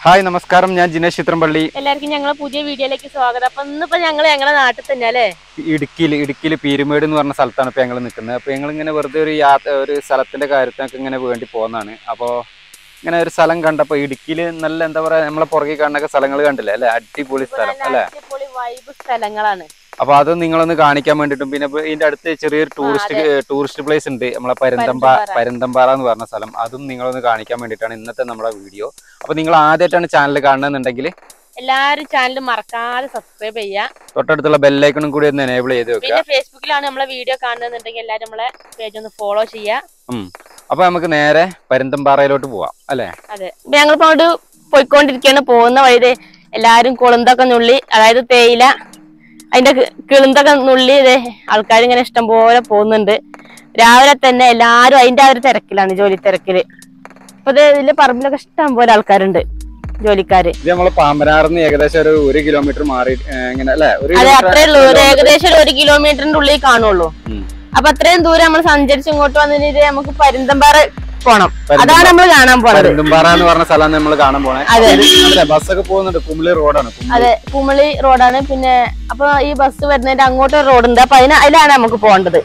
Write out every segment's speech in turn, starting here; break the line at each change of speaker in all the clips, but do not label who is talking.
Hi നമസ്കാരം ഞാൻ ജിനേഷ് ചിത്രമ്പള്ളി
എല്ലാവർക്കും ഞങ്ങളെ പുതിയ വീഡിയോയിലേക്ക് സ്വാഗതം അപ്പൊ ഇന്നിപ്പോ ഞങ്ങള് ഞങ്ങളെ നാട്ടിൽ തന്നെ അല്ലേ
ഇടുക്കിയിൽ ഇടുക്കിയിൽ പീരുമേട് എന്ന് പറഞ്ഞ സ്ഥലത്താണ് ഇപ്പോൾ ഞങ്ങൾ നിൽക്കുന്നത് അപ്പോൾ ഞങ്ങൾ ഇങ്ങനെ വെറുതെ ഒരു യാത്ര ഒരു സ്ഥലത്തിന്റെ കാര്യത്തിനൊക്കെ ഇങ്ങനെ വേണ്ടി പോകുന്നതാണ് അപ്പോൾ ഇങ്ങനെ ഒരു സ്ഥലം കണ്ടപ്പോൾ ഇടുക്കിയിൽ നല്ല എന്താ പറയുക നമ്മളെ പുറകെ കാണുന്ന സ്ഥലങ്ങൾ കണ്ടില്ലേ അല്ലേ അടിപൊളി സ്ഥലം
നല്ല
അല്ലേ
അടിപൊളി വൈബ് സ്ഥലങ്ങളാണ്
അപ്പൊ അത് നിങ്ങളൊന്ന് കാണിക്കാൻ വേണ്ടിട്ടും പിന്നെ ഇപ്പൊ ഇതിന്റെ അടുത്ത് ചെറിയൊരു ടൂറിസ്റ്റ് ടൂറിസ്റ്റ് പ്ലേസ് ഉണ്ട് നമ്മളെ പരുന്തമ്പാ
പരുന്തുംപാറ.
പരുന്തമ്പാറ എന്ന് പറഞ്ഞ സ്ഥലം അതും നിങ്ങളൊന്ന് കാണിക്കാൻ വേണ്ടിയിട്ടാണ് ഇന്നത്തെ നമ്മുടെ വീഡിയോ അപ്പൊ നിങ്ങൾ ആദ്യമായിട്ടാണ് ചാനൽ കാണുന്നുണ്ടെങ്കിൽ
എല്ലാരും ചാനൽ മറക്കാതെ സബ്സ്ക്രൈബ് ചെയ്യാ
തൊട്ടടുത്തുള്ള ബെല്ലൈക്കണും കൂടി ഒന്ന് എനേബിൾ ചെയ്ത് വെക്കുക
പിന്നെ ഫേസ്ബുക്കിലാണ് നമ്മളെ വീഡിയോ കാണുന്നുണ്ടെങ്കിൽ എല്ലാരും നമ്മളെ പേജ് ഒന്ന് ഫോളോ ചെയ്യാ
അപ്പൊ നമുക്ക് നേരെ പരുന്തമ്പാറയിലോട്ട് പോവാം അല്ലെ
അതെ ഇപ്പൊ ഞങ്ങളിപ്പോ അങ്ങോട്ട് പോയിക്കൊണ്ടിരിക്കുകയാണ് പോകുന്ന വഴിയില് എല്ലാരും കുളന്തൊക്കെ നുള്ളി അതായത് തേയില അതിന്റെ കി- കിളുന്തൊക്കെ നുള്ളി ഇതേ ആൾക്കാർ ഇങ്ങനെ ഇഷ്ടം പോലെ പോകുന്നുണ്ട് രാവിലെ തന്നെ എല്ലാരും അതിന്റെ ആ ഒരു തിരക്കിലാണ് ജോലി തിരക്കില് അപ്പൊ ഇത് ഇതിലെ പറമ്പിലൊക്കെ ഇഷ്ടം പോലെ ആൾക്കാരുണ്ട് ജോലിക്കാര്
ഇത് നമ്മള് പാമ്പനാറിന്ന് ഏകദേശം ഒരു ഒരു കിലോമീറ്റർ മാറി ഏ, ഇങ്ങനെ അല്ലെ ഒരു
അതെ
kilometer-
അത്രേ ഉള്ളൂ ഒരു ഏകദേശം ഒരു ഒരു കിലോമീറ്ററിന്റെ ഉള്ളിൽ കാണുള്ളൂ
ഉം.
അപ്പൊ അത്രയും ദൂരം നമ്മൾ സഞ്ചരിച്ച് ഇങ്ങോട്ട് വന്നതിന് ഇത് നമുക്ക് പരുന്തമ്പാറ പോണം
പരുന്തം-
അതാണ് നമ്മൾ കാണാൻ പോണത്
പരുന്തുംപാറ എന്ന് പറഞ്ഞ സ്ഥലം നമ്മൾ കാണാൻ പോണേ
അതെ.
അതെ ബസ്സൊക്കെ പോകുന്നുണ്ട് കുമിളി റോഡാണ് കുമിളി.
അതെ കുമളി റോഡാണ് പിന്നെ അപ്പൊ ഈ ബസ് വരുന്നതിന്റെ അങ്ങോട്ട് ഒരു റോഡുണ്ട് അപ്പൊ അതിന് അതിലാണ് നമുക്ക് പോകേണ്ടത്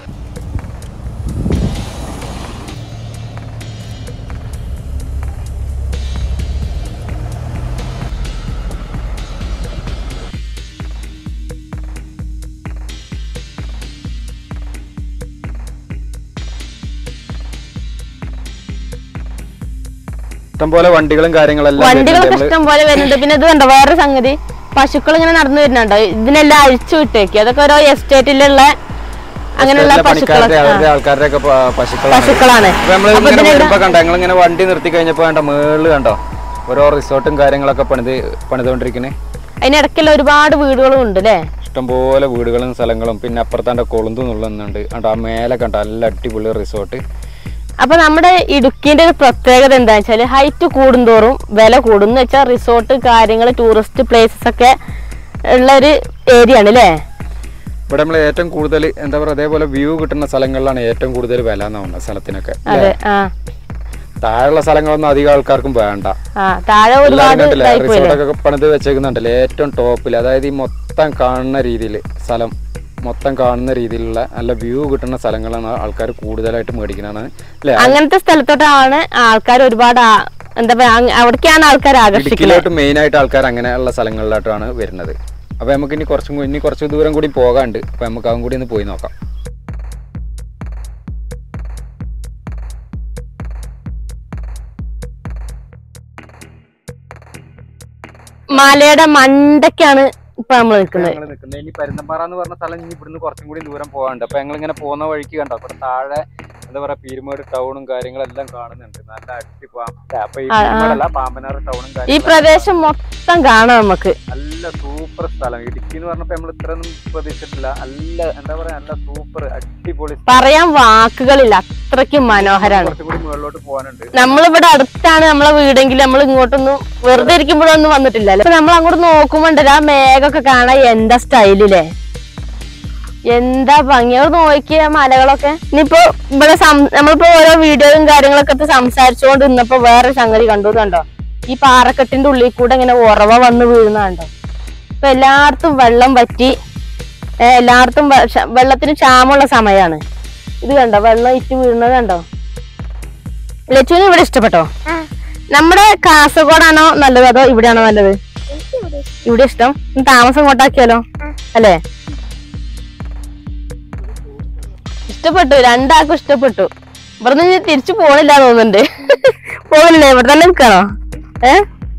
ഇഷ്ടംപോലെ വണ്ടികളും കാര്യങ്ങളെല്ലാം
വണ്ടികളൊക്കെ
വരുന്നുണ്ട്. നമ്മള്
ഇഷ്ടം പോലെ വരുന്നുണ്ട് പിന്നെ ഇത് കണ്ടോ വേറൊരു സംഗതി പശുക്കൾ ഇങ്ങനെ നടന്നു വരുന്നുണ്ടോ ഇതിനെല്ലാം അഴിച്ചു വിട്ടേക്ക് അതൊക്കെ ഓരോ എസ്റ്റേറ്റിലുള്ള അങ്ങനെയുള്ള
എല്ലാ പണിക്കാരുടെ
പശുക്കളൊക്കെ
അവരുടെ ആൾക്കാരുടെ ഒക്കെ പശുക്കളാണ്
പശുക്കളാണ്
അപ്പൊ നമ്മള്
അപ്പൊ
ഇങ്ങനെ
ഇതിനെല്ലാം-
വരുമ്പോ കണ്ടോ ഞങ്ങൾ ഇങ്ങനെ വണ്ടി നിർത്തി കഴിഞ്ഞപ്പോ കണ്ടോ മേളില് കണ്ടോ ഓരോ റിസോർട്ടും കാര്യങ്ങളൊക്കെ പണിത് പണിതുകൊണ്ടിരിക്കുന്നത്
അതിനിടയ്ക്കുള്ള ഒരുപാട് വീടുകളും ഉണ്ട് അല്ലേ
ഇഷ്ടംപോലെ വീടുകളും സ്ഥലങ്ങളും പിന്നെ അപ്പുറത്താണ്ട് കൊളുന്തു നുള്ളുന്നുണ്ട് കണ്ടോ ആ മേലെ കണ്ടോ നല്ല അടിപൊളി റിസോർട്ട്
അപ്പൊ നമ്മുടെ ഇടുക്കിന്റെ ഒരു പ്രത്യേകത എന്താന്ന് വെച്ചാല് ഹൈറ്റ് കൂടുന്തോറും വില കൂടും എന്ന് വെച്ചാൽ റിസോർട്ട് കാര്യങ്ങൾ ടൂറിസ്റ്റ് പ്ലേസസ് ഒക്കെ ഉള്ള ഒരു ഏരിയ ആണ് അല്ലേ
ഇവിടെ നമ്മൾ ഏറ്റവും കൂടുതൽ എന്താ പറയുക അതേപോലെ വ്യൂ കിട്ടുന്ന സ്ഥലങ്ങളിലാണ് ഏറ്റവും കൂടുതൽ വില എന്നാവുന്നത് സ്ഥലത്തിനൊക്കെ
അതെ ആ
താഴെയുള്ള സ്ഥലങ്ങളൊന്നും അധികം ആൾക്കാർക്കും വേണ്ട
ആ താഴെ
എല്ലാവരും
ഒരുപാട്
കണ്ടില്ലേ
ഇതായി പോയില്ലേ
റിസോർട്ടൊക്കെ പണിത് വെച്ചേക്കുന്നുണ്ടല്ലേ ഏറ്റവും ടോപ്പിൽ അതായത് ഈ മൊത്തം കാണുന്ന രീതിയിൽ സ്ഥലം മൊത്തം കാണുന്ന രീതിയിലുള്ള നല്ല വ്യൂ കിട്ടുന്ന സ്ഥലങ്ങളാണ് ആൾക്കാർ കൂടുതലായിട്ട് മേടിക്കുന്നതാണ് അല്ലേ
അങ്ങനത്തെ സ്ഥലത്തോട്ടാണ് ആൾക്കാർ ഒരുപാട് ആ- എന്താ പറയാ അങ്ങ് അവിടേക്കാണ് ആൾക്കാർ ആകർഷിക്കുന്നത്
ഇടുക്കിയിലോട്ട് മെയിൻ ആയിട്ട് ആൾക്കാർ അങ്ങനെയുള്ള സ്ഥലങ്ങളിലോട്ടാണ് വരുന്നത് അപ്പൊ നമുക്ക് ഇനി കുറച്ചും കൂടി- ഇനി കുറച്ച് ദൂരം കൂടി പോകാണ്ട് അപ്പൊ നമുക്ക് അതും കൂടി ഒന്ന് പോയി നോക്കാം
മലയുടെ മണ്ടയ്ക്കാണ് ഇപ്പൊ നമ്മൾ നിൽക്കുന്നത്
ഞങ്ങൾ നിൽക്കുന്നത് ഇനി പരുന്തമ്പാറ എന്ന് പറഞ്ഞ സ്ഥലം ഇനി ഇവിടുന്ന് കുറച്ചും കൂടി ദൂരം പോകാണ്ട് അപ്പൊ ഞങ്ങൾ ഇങ്ങനെ പോകുന്ന വഴിക്ക് കണ്ടോ ഇവിടെ താഴെ എന്താ പറയാ പീരുമേട് ടൗണും കാര്യങ്ങളെല്ലാം കാണുന്നുണ്ട് നല്ല അടിപ്പാ അപ്പൊ ഈ
ആ, ആ.
പീരുമേടല്ല പാമ്പനാർ ടൗണും
ഈ
കാര്യങ്ങളും
പ്രദേശം മൊത്തം കാണാം നമുക്ക്
നല്ല സൂപ്പർ സ്ഥലം ഇടുക്കി എന്ന് പറഞ്ഞപ്പോ നമ്മൾ ഇത്രയൊന്നും പ്രതീക്ഷിച്ചിട്ടില്ല നല്ല എന്താ പറയാ നല്ല സൂപ്പർ അടിപൊളി സ്ഥലം.
പറയാൻ വാക്കുകളില്ല അത്രയ്ക്കും മനോഹരാണ്
കുറച്ചും കൂടി മുകളിലോട്ട് പോകാനുണ്ട്
നമ്മളിവിടെ അടുത്താണ് നമ്മളെ വീടെങ്കിൽ നമ്മൾ ഇങ്ങോട്ടൊന്നും വെറുതെ ഇരിക്കുമ്പോഴൊന്നും വന്നിട്ടില്ല അപ്പൊ നമ്മൾ അങ്ങോട്ട് നോക്കുമ്പോണ്ടല്ലോ ആ മേഘമൊക്കെ കാണാൻ എന്താ സ്റ്റൈലില്ലേ എന്താ ഭംഗി അത് നോക്കിയ മലകളൊക്കെ ഇനിയിപ്പോ ഇവിടെ സം- നമ്മളിപ്പോ ഓരോ വീഡിയോയും കാര്യങ്ങളൊക്കെ ഇപ്പൊ സംസാരിച്ചുകൊണ്ട് ഇന്നപ്പോ വേറെ സംഗതി കണ്ടു ഇത് കണ്ടോ ഈ പാറക്കെട്ടിന്റെ ഉള്ളിൽ കൂടെ ഇങ്ങനെ ഉറവ വന്ന് വീഴുന്ന കണ്ടോ ഇപ്പൊ എല്ലായിടത്തും വെള്ളം വറ്റി ഏ, എല്ലായിടത്തും വെ- ക്ഷ- വെള്ളത്തിന് ക്ഷാമമുള്ള സമയമാണ് ഇത് കണ്ടോ വെള്ളം ഇറ്റ് വീഴുന്നത് കണ്ടോ ലച്ചുവിന് ഇവിടെ ഇഷ്ടപ്പെട്ടോ നമ്മുടെ കാസർഗോഡാണോ നല്ലത് അതോ ഇവിടെയാണോ നല്ലത് ഇവിടെ ഇഷ്ടം ഇനി താമസം കൊണ്ടാക്കിയാലോ അല്ലേ ഇഷ്ടപ്പെട്ടു രണ്ടാൾക്കും ഇഷ്ടപ്പെട്ടു ഇവിടുന്ന് ഇനി തിരിച്ചു പോണില്ല തോന്നുന്നുണ്ട് പോകണില്ലേ ഇവിടെ തന്നെ നിൽക്കണോ ഏ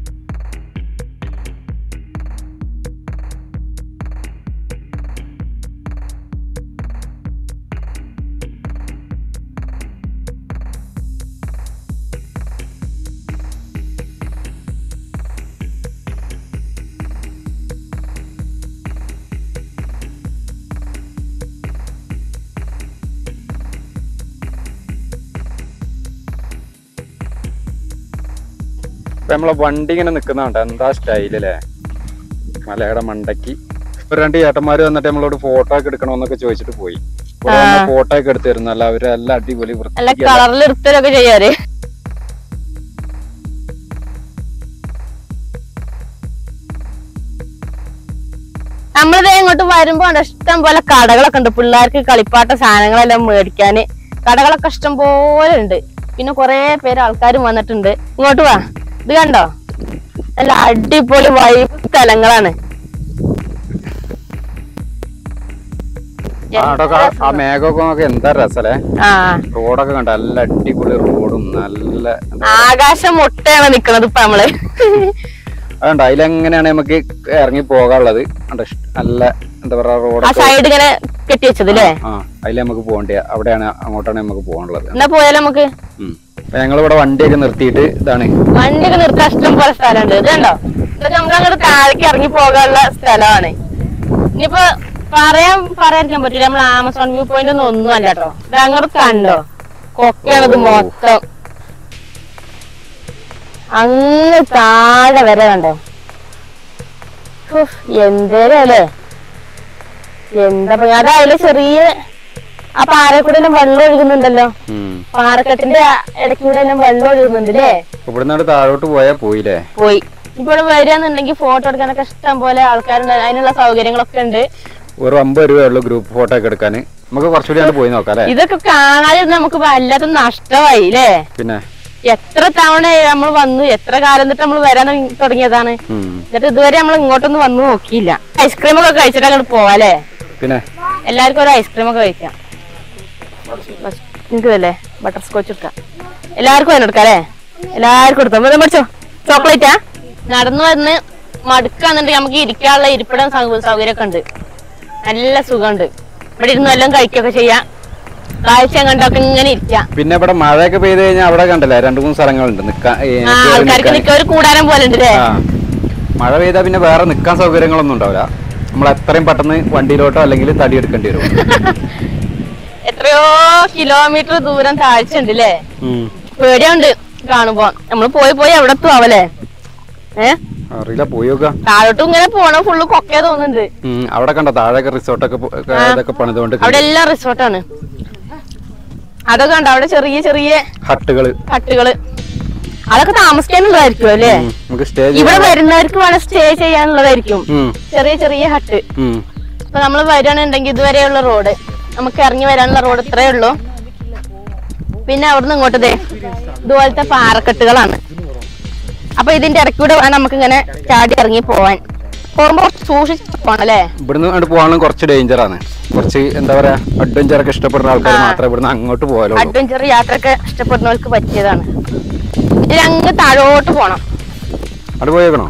ഇപ്പൊ നമ്മളെ വണ്ടി ഇങ്ങനെ നിക്കുന്നുണ്ട് എന്താ സ്റ്റൈൽ അല്ലേ മലയുടെ മണ്ടയ്ക്ക് ഇപ്പൊ രണ്ട് ചേട്ടന്മാര് വന്നിട്ട് നമ്മളോട് ഫോട്ടോ ഒക്കെ എടുക്കണമെന്നൊക്കെ ചോദിച്ചിട്ട് പോയി ഫോട്ടോ ഒക്കെ എടുത്തു തരുന്നല്ല അവര് എല്ലാം അടിപൊളി
നല്ല
വൃത്തിക്ക്
കളറിൽ എടുത്തലൊക്കെ ചെയ്യാറ് നമ്മളിത് ഇങ്ങോട്ട് വരുമ്പോ ഉണ്ട് ഇഷ്ടം പോലെ കടകളൊക്കെ ഉണ്ട് പിള്ളേർക്ക് കളിപ്പാട്ട സാധനങ്ങളെല്ലാം മേടിക്കാന് കടകളൊക്കെ ഇഷ്ടം പോലെ ഉണ്ട് പിന്നെ കൊറേ പേര് ആൾക്കാരും വന്നിട്ടുണ്ട് ഇങ്ങോട്ട് വാ ഇത് കണ്ടോ നല്ല അടിപൊളി വൈബ് സ്ഥലങ്ങളാണ്
ആ, അവിടൊക്കെ ആ- ആ മേഘമൊക്കെ നോക്കി എന്താ രസല്ലേ
ആ
റോഡൊക്കെ കണ്ട നല്ല അടിപൊളി റോഡും നല്ല
ആകാശം മുട്ടയാണ് നിക്കണത് ഇപ്പൊ നമ്മള്
അതുകൊണ്ട് അതിലെങ്ങനെയാണ് നമുക്ക് ഇറങ്ങി പോകാനുള്ളത് കണ്ടോ, ഇഷ്ട- നല്ല എന്താ പറയാ
ആ
റോഡൊക്കെ
സൈഡ് ഇങ്ങനെ കെട്ടി വെച്ചത് അല്ലേ
ആ അതിൽ നമുക്ക് പോകണ്ടേ അവിടെയാണ് അങ്ങോട്ടാണ് നമുക്ക് പോകാനുള്ളത്
എന്നാ പോയാലോ നമുക്ക്
ഉം. അപ്പൊ ഞങ്ങളിവിടെ വണ്ടിയൊക്കെ നിർത്തിയിട്ട് ഇതാണ്
വണ്ടിയൊക്കെ നിർത്താൻ ഇഷ്ടം പോലെ സ്ഥലമുണ്ട് ഇത് കണ്ടോ ഇതൊക്കെ നമുക്ക് അങ്ങോട്ട് താഴേക്ക് ഇറങ്ങി പോകാനുള്ള സ്ഥലമാണ് ഇനിയിപ്പോ പറയാൻ പറയാതിരിക്കാൻ പറ്റില്ല നമ്മൾ ആമസോൺ വ്യൂ പോയിന്റ് ഒന്നും ഒന്നും അല്ല കേട്ടോ ഇത് അങ്ങോട്ട് കണ്ടോ കൊക്കയാണിത് മൊത്തം അങ്ങ് താഴെ വരെ കണ്ടോ ഉഫ്, എന്തേരല്ലേ എന്താ പറയാ അത് അതില് ചെറിയ ആ പാറക്കൂടെ എല്ലാം വെള്ളം ഒഴുകുന്നുണ്ടല്ലോ
ഉം.
പാറക്കെട്ടിന്റെ ഇടയ്ക്കൂടെ എല്ലാം വെള്ളം ഒഴുകുന്നുണ്ട് അല്ലേ
ഇവിടുന്ന് താഴോട്ട് പോയാൽ പോയില്ലേ
പോയി ഇപ്പൊ ഇവിടെ വരികയാണെന്നുണ്ടെങ്കിൽ ഫോട്ടോ എടുക്കാനൊക്കെ ഇഷ്ടം പോലെ ആൾക്കാരുണ്ട് അതിനുള്ള സൗകര്യങ്ങളൊക്കെ ഉണ്ട്
ഒരു അമ്പത് രൂപയുള്ളൂ ഗ്രൂപ്പ് ഫോട്ടോ ഒക്കെ എടുക്കാൻ നമുക്ക് കുറച്ചുകൂടി അങ്ങോട്ട് പോയി നോക്കാം അല്ലേ
ഇതൊക്കെ കാണാതിരുന്ന് നമുക്ക് വല്ലാത്ത നഷ്ടമായി അല്ലേ
പിന്നെ
എത്ര തവണ നമ്മൾ വന്നു എത്ര കാലം തൊട്ട് നമ്മൾ വരാൻ തുടങ്ങി- തുടങ്ങിയതാണ്
ഉം.
എന്നിട്ട് ഇതുവരെ നമ്മൾ ഇങ്ങോട്ടൊന്നും വന്നു നോക്കിയില്ല ഐസ്ക്രീം ഒക്കെ കഴിച്ചിട്ട് അങ്ങോട്ട് പോവാല്ലേ
പിന്നെ
എല്ലാവർക്കും ഒരു ഐസ്ക്രീം ഒക്കെ കഴിക്കാം നിങ്ങൾക്ക് അല്ലേ ബട്ടർ സ്കോച്ച് എടുക്കാം എല്ലാവർക്കും അതിന് എടുക്കാം അല്ലേ എല്ലാവർക്കും എടുക്കാം ഇത് മേടിച്ചോ ചോക്ലേറ്റാ നടന്നു വന്ന് മടുക്കാന്നുണ്ടെങ്കിൽ നമുക്ക് ഇരിക്കാനുള്ള ഇരിപ്പിടം സൗ- സൗകര്യമൊക്കെ ഉണ്ട് നല്ല സുഖമുണ്ട് ഇവിടെ ഇരുന്ന് എല്ലാം കഴിക്കുകയൊക്കെ ചെയ്യാം കാഴ്ച കണ്ടൊക്കെ ഇങ്ങനെ ഇരിക്കാം
പിന്നെ ഇവിടെ മഴയൊക്കെ പെയ്ത് കഴിഞ്ഞാൽ അവിടെ കണ്ടല്ലേ രണ്ടു മൂന്ന് സ്ഥലങ്ങളുണ്ട് നിക്കാൻ ഏ,
ആ
കേറി
ആൾക്കാർക്ക്
നിക്കാന്.
നിൽക്കാൻ ഒരു കൂടാരം പോലെ ഉണ്ട് അല്ലേ
ആ മഴ പെയ്താൽ പിന്നെ വേറെ നിക്കാൻ സൗകര്യങ്ങളൊന്നും ഉണ്ടാവില്ല നമ്മൾ എത്രയും പെട്ടെന്ന് വണ്ടിയിലോട്ടോ അല്ലെങ്കിൽ തടി എടുക്കേണ്ടി വരും
എത്രയോ കിലോമീറ്റർ ദൂരം താഴ്ച ഉണ്ട് അല്ലേ
ഉം.
പേടിയുണ്ട് കാണുമ്പോ നമ്മൾ പോയി പോയി എവിടെ എത്തും ആവല്ലേ ഏഹ്
അറിയില്ല പോയി നോക്കാം
താഴോട്ടും ഇങ്ങനെ പോണ ഫുള്ള് കൊക്കേ തോന്നുന്നുണ്ട്
ഉം, അവിടെ കണ്ട താഴെയൊക്കെ റിസോർട്ടൊക്കെ പോ- ഒക്കെ ഇതൊക്കെ പണിതുകൊണ്ട്
അവിടെ എല്ലാം റിസോർട്ടാണ് അതൊക്കെ കണ്ടോ അവിടെ ചെറിയ ചെറിയ
ഹട്ടുകള്
ഹട്ടുകള് അതൊക്കെ താമസിക്കാനുള്ളതായിരിക്കും അല്ലേ
ഉം, നമുക്ക് സ്റ്റേ
ഇവിടെ വരുന്നവർക്ക് വേണം സ്റ്റേ ചെയ്യാനുള്ളതായിരിക്കും
ഉം,
ചെറിയ ചെറിയ ഹട്ട്
ഉം.
ഇപ്പൊ നമ്മൾ വരികയാണെന്നുണ്ടെങ്കിൽ ഇതുവരെയുള്ള റോഡ് നമുക്ക് ഇറങ്ങി വരാനുള്ള റോഡ് ഇത്രയേ ഉള്ളൂ പിന്നെ അവിടുന്ന് ഇങ്ങോട്ട് ദേ ഇതുപോലത്തെ പാറക്കെട്ടുകളാണ് അപ്പൊ ഇതിന്റെ ഇടയ്ക്കൂടെ വേണം നമുക്ക് ഇങ്ങനെ ചാടി ഇറങ്ങി പോവാൻ പോകുമ്പോ കുറച്ച് സൂക്ഷിച്ച് പോകണം അല്ലേ
ഇവിടുന്ന് അങ്ങോട്ട് പോകാനും കുറച്ച് ഡേഞ്ചറാണ് കുറച്ച് എന്താ പറയാ അഡ്വഞ്ചർ ഒക്കെ ഇഷ്ടപ്പെടുന്ന ആൾക്കാർ മാത്രമേ ഇവിടുന്ന് അങ്ങോട്ട് പോകാനുള്ളൂ
അഡ്വഞ്ചർ യാത്രയൊക്കെ ഇഷ്ടപ്പെടുന്നവർക്ക് പറ്റിയതാണ് ഇതിൽ അങ്ങ് താഴോട്ട് പോണം
അവിടെ പോയേക്കണോ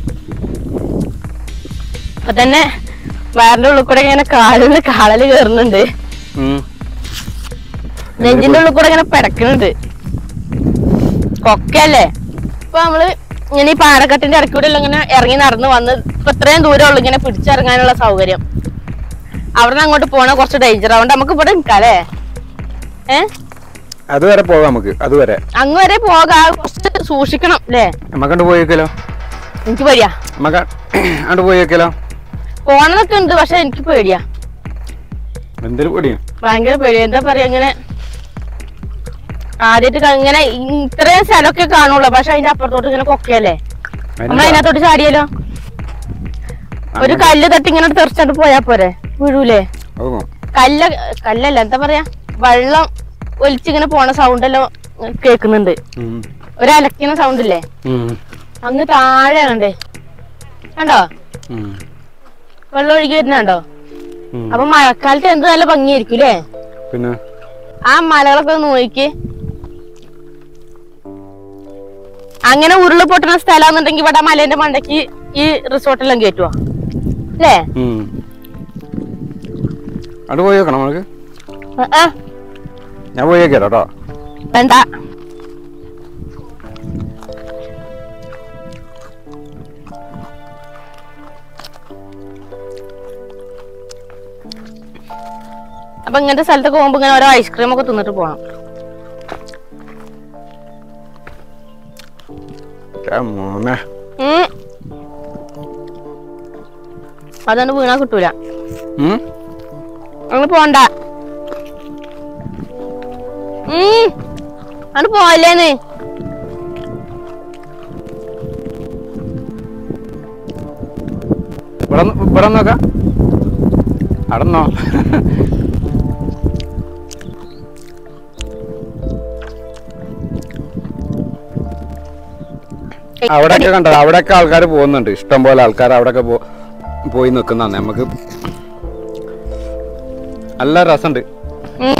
അപ്പൊ തന്നെ വയറിന്റെ ഉള്ളിൽ കൂടെ ഇങ്ങനെ കാലിന് കാളല് കയറുന്നുണ്ട്
ഉം.
നെഞ്ചിന്റെ ഉള്ളിൽ കൂടെ ഇങ്ങനെ പിടക്കുന്നുണ്ട് കൊക്കല്ലേ ഇപ്പൊ നമ്മള് ഇങ്ങനെ ഈ പാറക്കെട്ടിന്റെ ഇടയ്ക്കൂടെ എല്ലാം ഇങ്ങനെ ഇറങ്ങി നടന്ന് വന്ന് ഇപ്പൊ ഇത്രയും ദൂരം ഉള്ളു ഇങ്ങനെ പിടിച്ചിറങ്ങാനുള്ള സൗകര്യം അവിടെ നിന്ന് അങ്ങോട്ട് പോണ കുറച്ച് ഡേഞ്ചർ അതുകൊണ്ട് നമുക്ക് ഇവിടെ നിൽക്കാം അല്ലേ ഏ
അതുവരെ പോകാം നമുക്ക് അതുവരെ
അങ്ങ് വരെ പോകാം കുറച്ച് സൂക്ഷിക്കണം അല്ലേ
നമുക്കണ്ട് പോയേക്കലോ
എനിക്ക് പേടിയാ
നമുക്ക് അങ്ങോട്ട് പോയേക്കലോ
പോണതൊക്കെ ഉണ്ട് പക്ഷെ എനിക്ക് പേടിയാ
എന്തൊരു പൊടിയും
ഭയങ്കര പേടിയാ എന്താ പറയാ ഇങ്ങനെ ആദ്യമായിട്ട് ഇങ്ങനെ ഇത്രയും സ്ഥലമൊക്കെ കാണുള്ളൂ പക്ഷെ അതിന്റെ അപ്പുറത്തോട്ട് ഇങ്ങനെ കൊക്കയല്ലേ നമ്മൾ അതിനകത്തോട്ട് ചാടിയല്ലോ ഒരു കല്ല് തട്ടി ഇങ്ങനെ തെറിച്ചോണ്ട് പോയാ പോരെ വീഴൂലേ കല്ല കല്ലല്ല എന്താ പറയാ വെള്ളം ഒലിച്ചിങ്ങനെ പോണ സൗണ്ട് എല്ലാം കേക്കുന്നുണ്ട് ഒരു അലക്കുന്ന സൗണ്ട് ഇല്ലേ അങ്ങ് താഴെ കണ്ടേ കണ്ടോ വെള്ളം ഒഴുകി വരുന്നുണ്ടോ അപ്പൊ മഴക്കാലത്ത് എന്ത് നല്ല ഭംഗിയായിരിക്കും അല്ലേ
പിന്നെ
ആ മലകളൊക്കെ ഒന്ന് നോക്കി അങ്ങനെ ഉരുള് പൊട്ടുന്ന സ്ഥലമാണെന്നുണ്ടെങ്കിൽ ഇവിടെ മലേന്റെ മണ്ടയ്ക്ക് ഈ റിസോർട്ടെല്ലാം കയറ്റുവോ അല്ലേ
അവിടെ പോയേക്കണം നമുക്ക്
ആ, ആ,
ഞാൻ പോയേക്കാം കേട്ടോ
വേണ്ട അപ്പൊ ഇങ്ങനത്തെ സ്ഥലത്തൊക്കെ പോകുമ്പോ ഇങ്ങനെ ഓരോ ഐസ്ക്രീം ഒക്കെ തിന്നിട്ട് പോണം
മോനെ
ഉം. അതുകൊണ്ട് വീണാ കിട്ടൂല
ഉം?
അങ്ങ് പോണ്ട ഉം. അങ്ങട് പോവല്ലേന്ന്
ഇവിടെ ഒന്ന്- ഇവിടെ നോക്കാം അടന്നോ അവിടെയൊക്കെ കണ്ടോ അവിടെയൊക്കെ ആൾക്കാർ പോകുന്നുണ്ട് ഇഷ്ടം പോലെ ആൾക്കാർ അവിടെയൊക്കെ പോ പോയി നിൽക്കുന്നതാണ് നമുക്ക് നല്ല രസമുണ്ട്
ഉം.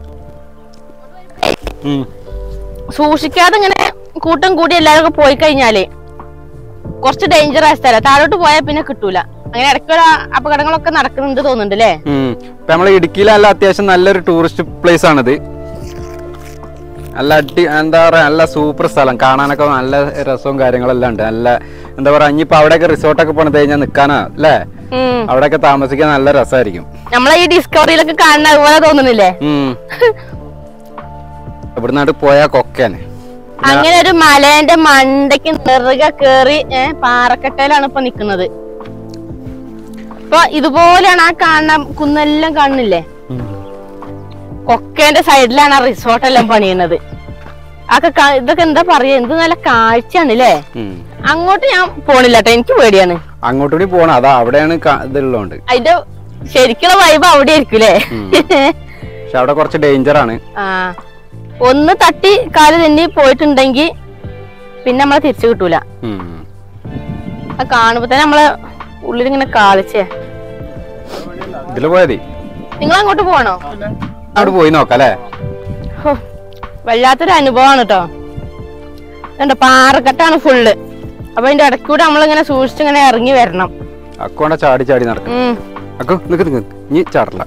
ഉം.
സൂക്ഷിക്കാതെ ഇങ്ങനെ കൂട്ടം കൂടി എല്ലാവരും ഒക്കെ പോയി കഴിഞ്ഞാല് കുറച്ച് ഡേഞ്ചർ ആയ സ്ഥലം താഴോട്ട് പോയാൽ പിന്നെ കിട്ടൂല അങ്ങനെ ഇടയ്ക്ക് ഒരു അപകടങ്ങളൊക്കെ നടക്കുന്നുണ്ട് തോന്നുന്നുണ്ട് അല്ലേ
ഉം. ഇപ്പൊ നമ്മളെ ഇടുക്കിയിലല്ല അത്യാവശ്യം നല്ലൊരു ടൂറിസ്റ്റ് പ്ലേസ് ആണിത് നല്ല അടി എന്താ പറയാ നല്ല സൂപ്പർ സ്ഥലം കാണാനൊക്കെ നല്ല രസവും കാര്യങ്ങളെല്ലാം ഉണ്ട് നല്ല എന്താ പറയാ ഇനിയിപ്പോ അവിടെയൊക്കെ റിസോർട്ടൊക്കെ പണിത് കഴിഞ്ഞാൽ നിക്കാനാ അല്ലേ
ഉം.
അവിടെയൊക്കെ താമസിക്കാൻ നല്ല രസമായിരിക്കും
നമ്മളെ ഈ ഡിസ്കവറിയിലൊക്കെ കാണുന്ന അതുപോലെ തോന്നുന്നില്ലേ
ഉം. ഇവിടുന്നാണ്ട് പോയാ കൊക്കേനെ
അങ്ങനെ ഒരു മലേന്റെ മണ്ടയ്ക്ക് നെറുക കേറി ഏഹ് പാറക്കെട്ടയിലാണ് ഇപ്പൊ നിക്കുന്നത് ഇപ്പൊ ഇതുപോലെയാണ് ആ കാണുന്ന കുന്നെല്ലാം കാണുന്നില്ലേ കൊക്കേന്റെ സൈഡിലാണ് ആ റിസോർട്ടെല്ലാം പണിയുന്നത് അതൊക്കെ കാ- ഇതൊക്കെ എന്താ പറയാ എന്ത് നല്ല കാഴ്ചയാണ് ല്ലേ
ഉം.
അങ്ങോട്ട് ഞാൻ പോണില്ല കേട്ടോ എനിക്ക് പേടിയാണ്
അങ്ങോട്ടുകൂടി പോണം അതാ അവിടെയാണ് ക- ഇതുള്ളതുകൊണ്ട്
അതിന്റെ ശരിക്കുള്ള വൈബ് അവിടെ ആയിരിക്കൂലേ
പക്ഷെ അവിടെ കുറച്ച് ഡേഞ്ചർ ആണ്
ആ ഒന്ന് തട്ടി കാല് തന്നെ പോയിട്ടുണ്ടെങ്കിൽ പിന്നെ നമ്മളെ തിരിച്ചു കിട്ടൂല
ഉം.
ആ കാണുമ്പോ തന്നെ നമ്മളെ ഉള്ളിലിങ്ങനെ കാളിച്ചേ
ഇതില് പോയാതി
നിങ്ങൾ അങ്ങോട്ട് പോകണോ
അവിടെ പോയി നോക്കാം അല്ലേ
ഹോ, വല്ലാത്തൊരു അനുഭവമാണ് കേട്ടോ കണ്ടോ പാറക്കെട്ടാണ് ഫുള്ള് അപ്പൊ അതിന്റെ ഇടയ്ക്കൂടെ നമ്മളിങ്ങനെ സൂക്ഷിച്ചിങ്ങനെ ഇറങ്ങി വരണം
അക്കോണ്ട ചാടി ചാടി നടക്കും
ഉം
അക്കോ നിക്ക് നിക്ക് ഇനി ചാടില്ല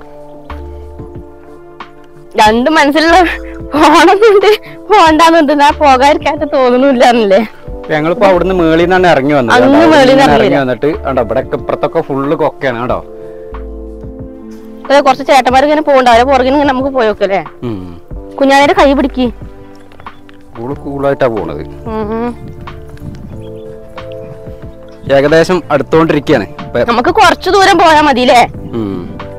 രണ്ട് മനസ്സിലുള്ള പോണമെന്നുണ്ട് പോണ്ടെന്നുണ്ട് ഞാൻ പോകാതിരിക്കാത്ത തോന്നുന്നില്ലാന്നല്ലേ
ഞങ്ങളിപ്പോ അവിടുന്ന് മേളിൽ നിന്നാണ് ഇറങ്ങി വന്നത്
അങ്ങ്
കേട്ടോ. അവിടുന്ന്
മേളിൽ നിന്ന്
ഇറങ്ങി
ഇറങ്ങി
വന്നിട്ട് കണ്ടോ ഇവിടെ ഇപ്പുറത്തൊക്കെ ഫുള്ള് കൊക്കയാണ് കേട്ടോ
അതെ കുറച്ച് ചേട്ടന്മാർ ഇങ്ങനെ പോകണ്ട അവരെ പുറകിന് ഇങ്ങനെ നമുക്ക് പോയോക്കല്ലേ
ഉം.
കുഞ്ഞാനേരെ കൈ പിടിക്ക്
കൂള് കൂളായിട്ടാ പോണത്
ഉം ഉം.
ഏകദേശം അടുത്തോണ്ടിരിക്കാണ് ഇപ്പൊ-
നമുക്ക് കുറച്ചു ദൂരം പോയാ മതി അല്ലേ
ഉം.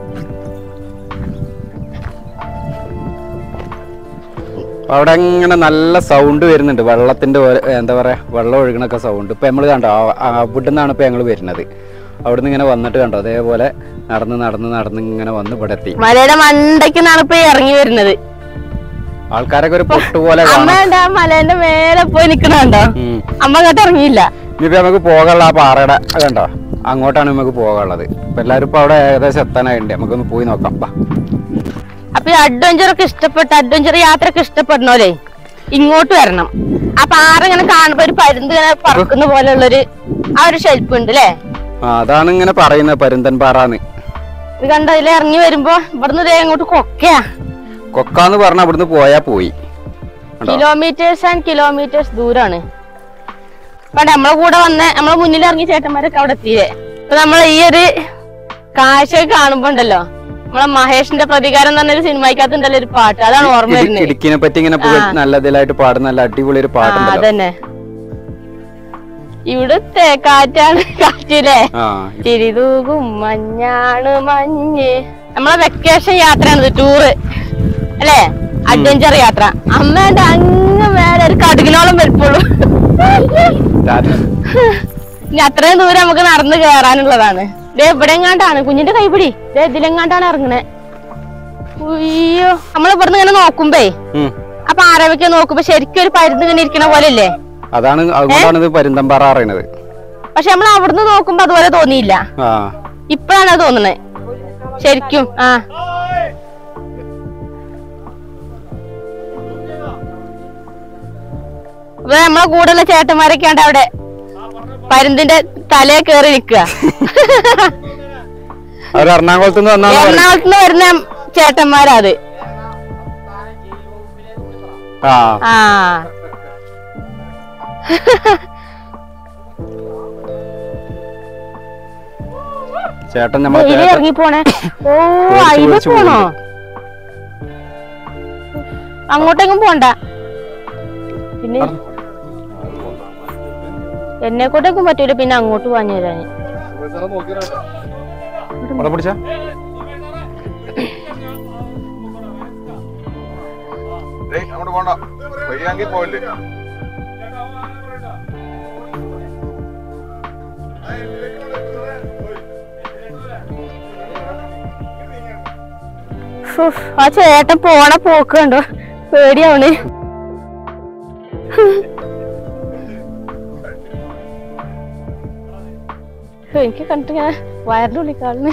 അപ്പൊ അവിടെ ഇങ്ങനെ നല്ല സൗണ്ട് വരുന്നുണ്ട് വെള്ളത്തിന്റെ ഓര- എന്താ പറയാ വെള്ളം ഒഴുകണൊക്കെ സൗണ്ട് ഇപ്പൊ നമ്മള് കണ്ടോ ആ- ആ അവിടെ നിന്നാണ് ഇപ്പൊ ഞങ്ങള് വരുന്നത് അവിടുന്ന് ഇങ്ങനെ വന്നിട്ട് കണ്ടോ അതേപോലെ നടന്ന് നടന്ന് നടന്ന് ഇങ്ങനെ വന്ന് ഇവിടെ എത്തി
മലയുടെ മണ്ടയ്ക്കുന്നാണ് ഇപ്പൊ ഈ ഇറങ്ങി വരുന്നത്
ആൾക്കാരൊക്കെ ഒരു പൊട്ടുപോലെ
അമ്മ
കാണാം
ഉണ്ട് ആ മലേന്റെ മേലെ പോയി നിക്കണുണ്ടോ
ഉം.
അമ്മ അങ്ങോട്ട് ഇറങ്ങിയില്ല
ഇനിയിപ്പോ നമുക്ക് പോകാനുള്ള ആ പാറയുടെ അത് കണ്ടോ അങ്ങോട്ടാണ് നമുക്ക് പോകാനുള്ളത് ഇപ്പൊ എല്ലാവരും ഇപ്പൊ അവിടെ ഏകദേശം എത്താനായിട്ടുണ്ട് നമുക്കൊന്ന് പോയി നോക്കാം വാ.
അപ്പൊ ഈ അഡ്വഞ്ചർ ഒക്കെ ഇഷ്ടപ്പെട്ട അഡ്വഞ്ചർ യാത്ര ഒക്കെ ഇഷ്ടപ്പെടണോലേ ഇങ്ങോട്ട് വരണം ആ പാറ ഇങ്ങനെ കാണുമ്പോ ഒരു പരുന്ത് ഇങ്ങനെ പറക്കുന്ന പോലെയുള്ളൊരു ആ ഒരു ഷെൽപ്പ് ഉണ്ട് അല്ലേ
ആ അതാണ് ഇങ്ങനെ പറയുന്നത് പരുന്തൻ പാറാന്ന്
ഇത് കണ്ടോ ഇതിൽ ഇറങ്ങി വരുമ്പോ ഇവിടുന്ന് ദേ അങ്ങോട്ട് കൊക്കയാ
കൊക്കാന്ന് പറഞ്ഞ അവിടുന്ന് പോയാ പോയി കണ്ടോ
കിലോമീറ്റേഴ്സ് ആൻഡ് കിലോമീറ്റേഴ്സ് ദൂരാണ് പണ്ട് നമ്മളെ കൂടെ വന്ന നമ്മളെ മുന്നിൽ ഇറങ്ങിയ ചേട്ടന്മാരൊക്കെ അവിടെ എത്തിയേ അപ്പൊ നമ്മൾ ഈ ഒരു കാഴ്ച കാണുമ്പോ ഉണ്ടല്ലോ നമ്മളെ മഹേഷിന്റെ പ്രതികാരം എന്ന് പറഞ്ഞൊരു സിനിമയ്ക്കകത്തുണ്ടല്ലോ ഒരു പാട്ട് അതാണ് ഓർമ്മ
ഇടി-
വരുന്നത്
ഇടുക്കിനെ പറ്റി ഇങ്ങനെ പോയി നല്ല ഇതിലായിട്ട് പാടുന്ന നല്ല അടിപൊളി ഒരു
ആ
പാട്ടുണ്ടല്ലോ
അതന്നെ ഇവിടുത്തെ കാറ്റാണ് കാറ്റില്ലേ
ആ
ചിരിതൂകും മഞ്ഞാണ് മഞ്ഞ് നമ്മളെ വെക്കേഷൻ യാത്രയാണ് ടൂറ് അല്ലേ അഡ്വഞ്ചർ യാത്ര അമ്മേന്റെ അങ്ങ് മേലെ ഒരു കടുകിനോളം വലിപ്പുള്ളൂ
രാ-
ഇനി അത്രയും ദൂരം നമുക്ക് നടന്ന് കയറാനുള്ളതാണ് ദേ ഇവിടെ എങ്ങാണ്ടാണ് കുഞ്ഞിന്റെ കൈപിടി ദേ ഇതിലെങ്ങാണ്ടാണ് ഇറങ്ങണേ അയ്യോ നമ്മൾ ഇവിടുന്ന് ഇങ്ങനെ നോക്കുമ്പേ
ഉം.
ആ പാറവയ്ക്ക് നോക്കുമ്പോ ശരിക്കും ഒരു പരുന്ന് ഇങ്ങനെ ഇരിക്കണ പോലെ അല്ലേ
അതാണ് അതുകൊണ്ടാണ് ഇത് പരുന്തൻ പാറ അറിയണത്
പക്ഷെ നമ്മൾ അവിടുന്ന് നോക്കുമ്പോ അതുപോലെ തോന്നിയില്ല
ആ
ഇപ്പഴാണ് അത് തോന്നുന്നത് ശരിക്കും ആ അപ്പൊ നമ്മളെ കൂടെയുള്ള ചേട്ടന്മാരൊക്കെ ഉണ്ട് അവിടെ പരുന്തിന്റെ തലയെ കേറി നിക്കുക
അവർ എറണാകുളത്ത് നിന്ന് വന്നാന്ന് പറയും
എറണാകുളത്ത് നിന്ന് വരുന്ന ചേട്ടന്മാരാ അത്
ആ
ആ
ചേട്ടൻ നമ്മളെ
ഇതിൽ
ചേട്ടൻ
ഇറങ്ങി പോണേ ഓ
പേടിച്ച്
അയില്
പേടിച്ച്
പോണോ അങ്ങോട്ടെങ്കിലും പോണ്ട പിന്നെ എന്നെ കൊണ്ടേക്കും പറ്റൂല പിന്നെ അങ്ങോട്ട് പാഞ്ഞു തരാന്
അവിടെ പിടിച്ച
ഏയ് അങ്ങോട്ട് പോണ്ട വയ്യാങ്കി പോവല്ലേ
ഉഫ്, ആ ചേട്ടൻ പോണ പോക്ക് കണ്ടോ പേടിയാവണ് ഹ്, എനിക്ക് കണ്ടിട്ട് ഞാൻ വയറിന്റെ ഉള്ളിൽ കാണുന്നു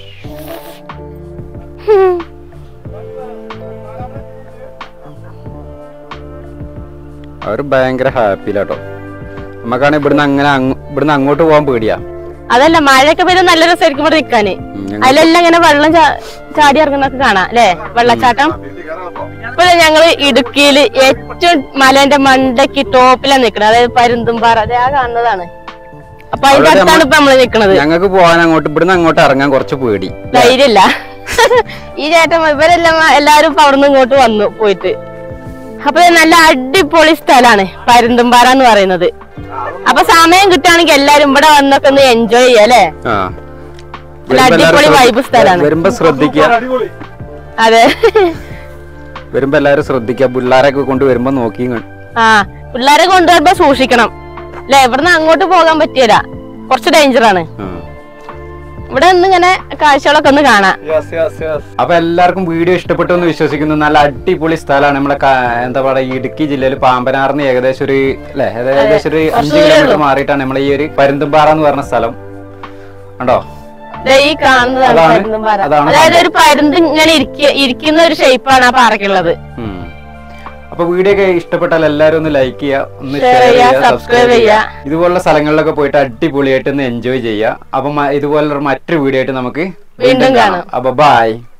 അവർ ഭയങ്കര ഹാപ്പിയിലാട്ടോ നമുക്കാണെങ്കിൽ ഇവിടുന്ന് അങ്ങനെ അങ്ങ് ഇവിടുന്ന് അങ്ങോട്ട് പോകാൻ പേടിയാ
അതല്ല മഴയൊക്കെ പെയ്ത് നല്ല രസമായിരിക്കും ഇവിടെ നിൽക്കാന്
ഉം, ഞങ്ങ-
അതിലെല്ലാം ഇങ്ങനെ വെള്ളം ചാ- ചാടി ഇറങ്ങുന്നൊക്കെ കാണാം അല്ലേ വെള്ളച്ചാട്ടം ഇപ്പൊ ഞങ്ങള് ഇടുക്കിയില് ഏറ്റവും മലേന്റെ മണ്ടയ്ക്ക് ടോപ്പിലാണ് നിക്കണത് അതായത് പരുന്തുംപാറ അതെ ആ കാണുന്നതാണ് അപ്പൊ അതിന്റെ
അവിടെ
അടുത്താണ് ഇപ്പൊ നമ്മള് നിക്കണത്
ഞങ്ങൾക്ക് പോകാൻ അങ്ങോട്ട് ഇവിടുന്ന് അങ്ങോട്ട് ഇറങ്ങാൻ കുറച്ച് പേടി
ധൈര്യമില്ല ഈ ചേട്ടൻ ഇവരെല്ലാം എല്ലാരും ഇപ്പൊ അവിടുന്ന് ഇങ്ങോട്ട് വന്നു പോയിട്ട് അപ്പൊ ഇത് നല്ല അടിപൊളി സ്ഥലാണ് പരുന്തുംപാറ എന്ന് പറയുന്നത് അപ്പൊ സമയം കിട്ടുകയാണെങ്കിൽ എല്ലാരും ഇവിടെ വന്നൊക്കെ ഒന്ന് എൻജോയ് ചെയ്യാം അല്ലേ
ആ
നല്ല
വരുമ്പോ എല്ലാവരും
അടിപൊളി
ശ്രദ്ധി-
vibe സ്ഥലാണ്.
വരുമ്പോ ശ്രദ്ധിക്കുക
അതെ
വരുമ്പോ എല്ലാരും ശ്രദ്ധിക്കുക പിള്ളേരൊക്കെ കൊണ്ട് വരുമ്പോ നോക്കി
ആ പിള്ളേരെ കൊണ്ടുവരുമ്പോ സൂക്ഷിക്കണം അല്ലെ ഇവിടുന്ന് അങ്ങോട്ട് പോകാൻ പറ്റിയല്ല കുറച്ച് ഡേഞ്ചർ ആണ് ഇവിടെ നിന്ന് ഇങ്ങനെ കാഴ്ചകളൊക്കെ ഒന്ന് കാണാം
അപ്പൊ എല്ലാവർക്കും വീഡിയോ ഇഷ്ടപ്പെട്ടു എന്ന് വിശ്വസിക്കുന്നു നല്ല അടിപൊളി സ്ഥലമാണ് നമ്മളെ ക- എന്താ പറയാ ഇടുക്കി ജില്ലയിൽ പാമ്പനാറിന് ഏകദേശം ഒരു അല്ലെ ഏകദേശം ഒരു അഞ്ച്
ദൂരേ
കിലോമീറ്റർ
ഉള്ളൂ.
മാറിയിട്ടാണ് നമ്മളെ ഈ ഒരു പരുന്തുംപാറ എന്ന് പറഞ്ഞ സ്ഥലം കണ്ടോ
ദേ ഈ കാണുന്നതാണ്
അതാണ്-
പരുന്തുംപാറ
അതാണ്
അതായത് ഒരു പരുന്ത് ഇങ്ങനെ ഇരിക്ക ഇരിക്കുന്ന ഒരു ഷേപ്പാണ് ആ പാറയ്ക്കുള്ളത്
ഉം. അപ്പൊ വീഡിയോ ഒക്കെ ഇഷ്ടപ്പെട്ടാൽ എല്ലാവരും ഒന്ന് ലൈക്ക് ചെയ്യുക ഒന്ന്
Share
ഷെയർ
ചെയ്യുക,
ചെയ്യുക
subscribe
സബ്സ്ക്രൈബ് ചെയ്യുക
ചെയ്യുക.
ഇതുപോലുള്ള സ്ഥലങ്ങളിലൊക്കെ പോയിട്ട് അടിപൊളിയായിട്ട് ഒന്ന് എൻജോയ് ചെയ്യുക അപ്പൊ മ- ഇതുപോലുള്ള മറ്റൊരു വീഡിയോ ആയിട്ട് നമുക്ക്
വീണ്ടും കാണാം.
അപ്പൊ ബൈ